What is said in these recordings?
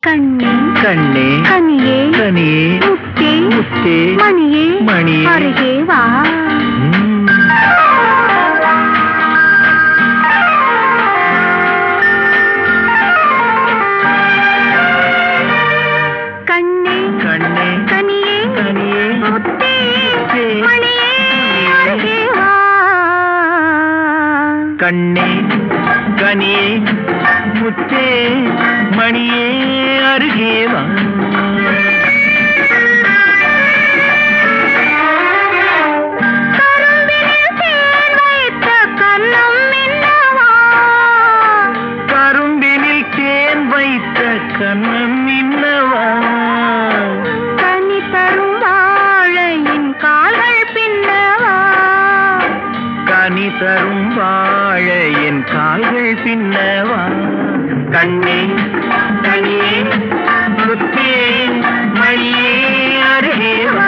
கண்ணே கண்ணே கனியே கனியே முத்தே முத்தே மணியே மணியே. அருகே வா ம். கண்ணே கண்ணே கனியே கனியே முத்தே முத்தே, மணியே அருகே வா கண்ணே கனியே முத்தே மணியே அருகே வா கரும்பினில் தேன் வைத்த கன்னம் மின்னவா கரும்பினில் தேன் வைத்த கண்ணம் இன்னவா கனி தரும் வாழையின் கால்கள் பின்னவா கனி தரும் வாழ என் கால்கள் பின்னவா கண்ணே கனியே முத்தே மணியே அருகே வா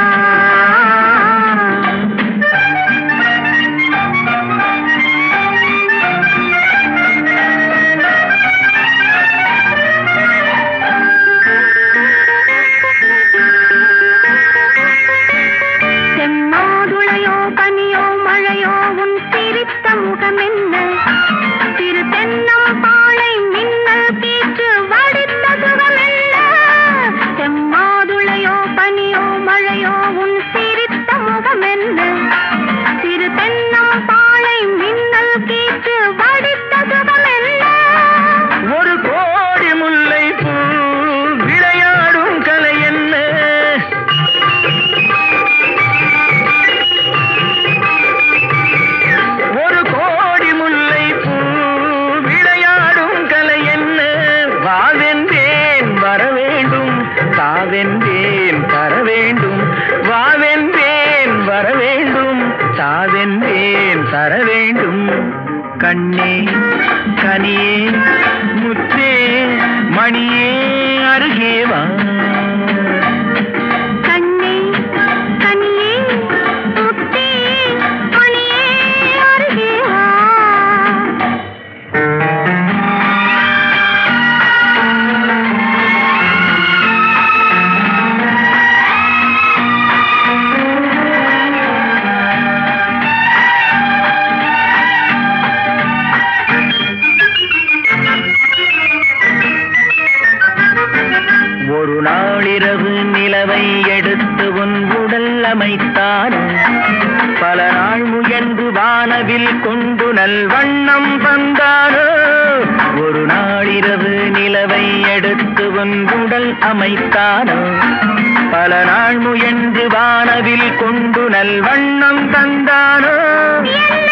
செம்மாதுளையோ கனியோ மழையோ உன் சிரித்த முகம் என்ன திரு தென்னம் பாழை மின்னல் கீற்று வடித்த சுகம் என்ன செம்மாதுளையோ பனியோ மழையோ உன் சிரித்த முகம் என்ன திரு தென்னம் பாழை மின்னல் கீற்று வடித்த சுகம் என்ன ஒரு கோடி முல்லை பூ விளையாடும் கலை என்ன ஒரு கோடி முல்லை பூ விளையாடும் கலை என்ன வாவென்றேன் வர வேண்டும் தாவென்றேன் தர வேண்டும் வாவென்றேன் வர வேண்டும் தாவென்றேன் தர வேண்டும் கண்ணே கனியே முத்தே மணியே அருகே வா கண்ணே கனியே முத்தே மணியே அருகே வா ஒரு நாளிரவு நிலவை எடுத்து உன் உடல் அமைத்தான் பல நாள் முயன்று வானவில் கொண்டு நல்வண்ணம் தந்தானோ ஒரு நாளிரவு நிலவை எடுத்து உன் உடல் அமைத்தானோ பல நாள் முயன்று வானவில் கொண்டு நல்வண்ணம் தந்தானோ என்ன